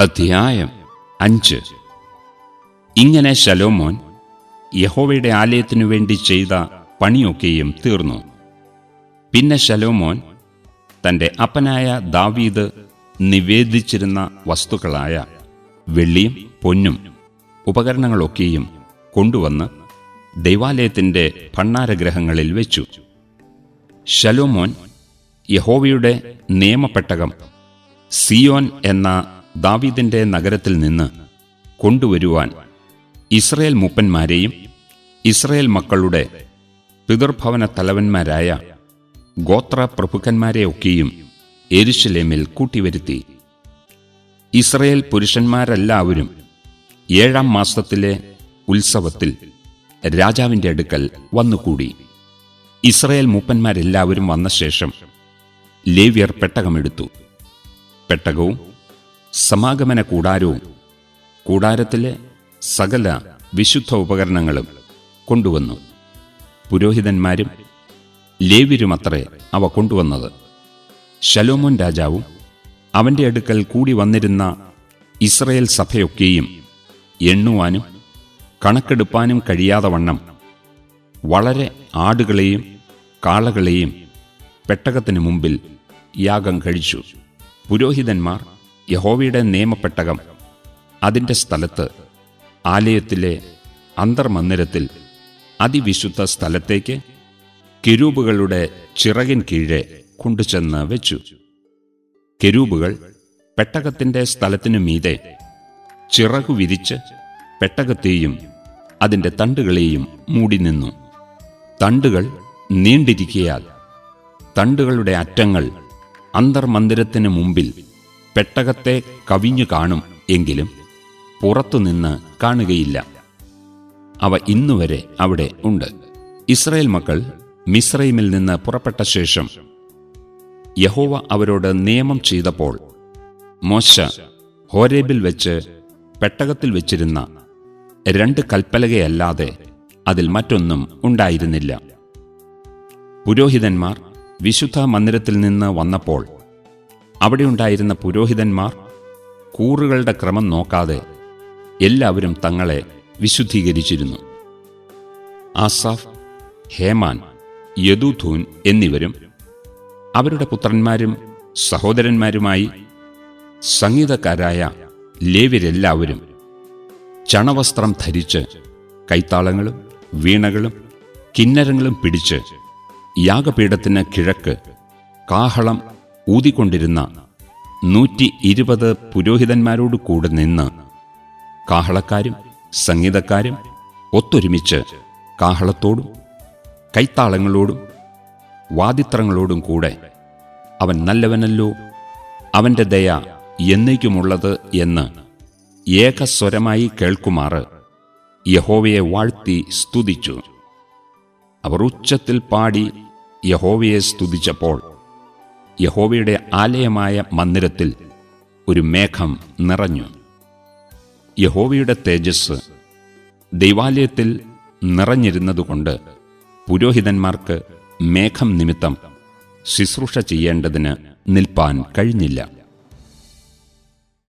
അധ്യായം അഞ്ച് ഇങ്ങനെ ശലോമോൻ യഹോവയുടെ ആലയത്തിനു വേണ്ടി ചെയ്ത പണിയൊക്കെയും തീർന്നു പിന്നെ ശലോമോൻ തന്റെ അപ്പനായ ദാവീദ് നിവേദിച്ചിരുന്ന വസ്തുക്കളായ വെള്ളിയും പൊന്നും ഉപകരണങ്ങളൊക്കെയും കൊണ്ടുവന്ന് ദൈവാലയത്തിന്റെ ഭണ്ണാരഗ്രഹങ്ങളിൽ വെച്ചു ശലോമോൻ യഹോവയുടെ നിയമപ്പെട്ടകം സിയോൻ എന്ന ദാവീദിന്റെ നഗരത്തിൽ നിന്ന് കൊണ്ടുവരുവാൻ ഇസ്രയേൽ മൂപ്പന്മാരെയും ഇസ്രയേൽ മക്കളുടെ പിതൃഭവന തലവന്മാരായ ഗോത്ര പ്രഭുക്കന്മാരെയൊക്കെയും എരുശലേമിൽ കൂട്ടിവരുത്തി ഇസ്രയേൽ പുരുഷന്മാരെല്ലാവരും ഏഴാം മാസത്തിലെ ഉത്സവത്തിൽ രാജാവിന്റെ അടുക്കൽ വന്നുകൂടി ഇസ്രയേൽ മൂപ്പന്മാരെല്ലാവരും വന്ന ശേഷം ലേവ്യർ പെട്ടകമെടുത്തു പെട്ടകവും സമാഗമന കൂടാരവും കൂടാരത്തിലെ സകല വിശുദ്ധ ഉപകരണങ്ങളും കൊണ്ടുവന്നു പുരോഹിതന്മാരും ലേവ്യരുമത്രേ അവ കൊണ്ടുവന്നത് ശലോമോൻ രാജാവും അവന്റെ അടുക്കൽ കൂടി വന്നിരുന്ന ഇസ്രയേൽ സഭയൊക്കെയും എണ്ണുവാനും കണക്കെടുപ്പാനും കഴിയാതെ വണ്ണം വളരെ ആടുകളെയും കാളകളെയും പെട്ടകത്തിന് മുമ്പിൽ യാഗം കഴിച്ചു പുരോഹിതന്മാർ യഹോവയുടെ നിയമപ്പെട്ടകം അതിൻ്റെ സ്ഥലത്ത് ആലയത്തിലെ അന്തർമന്ദിരത്തിൽ അതിവിശുദ്ധ സ്ഥലത്തേക്ക് കെരൂബുകളുടെ ചിറകിൻ കീഴെ കൊണ്ടുചെന്ന് വെച്ചു കെരൂബുകൾ പെട്ടകത്തിന്റെ സ്ഥലത്തിനു മീതെ ചിറകു വിരിച്ച് പെട്ടകത്തെയും അതിന്റെ തണ്ടുകളെയും മൂടി നിന്നു തണ്ടുകൾ നീണ്ടിരിക്കയാൽ തണ്ടുകളുടെ അറ്റങ്ങൾ അന്തർമന്ദിരത്തിന് മുമ്പിൽ പെട്ടകത്തെ കവിഞ്ഞു കാണും എങ്കിലും പുറത്തുനിന്ന് കാണുകയില്ല അവ ഇന്നുവരെ അവിടെ ഉണ്ട് ഇസ്രയേൽ മക്കൾ മിസ്രൈമിൽ നിന്ന് പുറപ്പെട്ട ശേഷം യഹോവ അവരോട് നിയമം ചെയ്തപ്പോൾ മോശ ഹോരേബിൽ വെച്ച് പെട്ടകത്തിൽ വെച്ചിരുന്ന രണ്ട് കൽപ്പലകയല്ലാതെ അതിൽ മറ്റൊന്നും ഉണ്ടായിരുന്നില്ല പുരോഹിതന്മാർ വിശുദ്ധ മന്ദിരത്തിൽ നിന്ന് വന്നപ്പോൾ അവിടെയുണ്ടായിരുന്ന പുരോഹിതന്മാർ കൂറുകളുടെ ക്രമം നോക്കാതെ എല്ലാവരും തങ്ങളെ വിശുദ്ധീകരിച്ചിരുന്നു ആസാഫ് ഹേമാൻ യദുധൂൻ എന്നിവരും അവരുടെ പുത്രന്മാരും സഹോദരന്മാരുമായി സംഗീതക്കാരായ ലേവ്യരെല്ലാവരും ചണവസ്ത്രം ധരിച്ച് കൈത്താളങ്ങളും വീണകളും കിന്നരങ്ങളും പിടിച്ച് യാഗപീഠത്തിന് കിഴക്ക് കാഹളം ഊതിക്കൊണ്ടിരുന്ന നൂറ്റി ഇരുപത് പുരോഹിതന്മാരോട് കൂടെ നിന്ന് കാഹളക്കാരും സംഗീതക്കാരും ഒത്തൊരുമിച്ച് കാഹളത്തോടും കൈത്താളങ്ങളോടും വാദിത്രങ്ങളോടും കൂടെ അവൻ നല്ലവനല്ലോ അവന്റെ ദയ എന്നേക്കുമുള്ളത് എന്ന് ഏകസ്വരമായി കേൾക്കുമാറ് യഹോവയെ വാഴ്ത്തി സ്തുതിച്ചു അവർ ഉച്ചത്തിൽ പാടി യഹോവയെ സ്തുതിച്ചപ്പോൾ യഹോവയുടെ ആലയമായ മന്ദിരത്തിൽ ഒരു മേഘം നിറഞ്ഞു യഹോവയുടെ തേജസ് ദൈവാലയത്തിൽ നിറഞ്ഞിരുന്നതുകൊണ്ട് പുരോഹിതന്മാർക്ക് മേഘം നിമിത്തം ശുശ്രൂഷ ചെയ്യേണ്ടതിന് നിൽപ്പാൻ കഴിഞ്ഞില്ല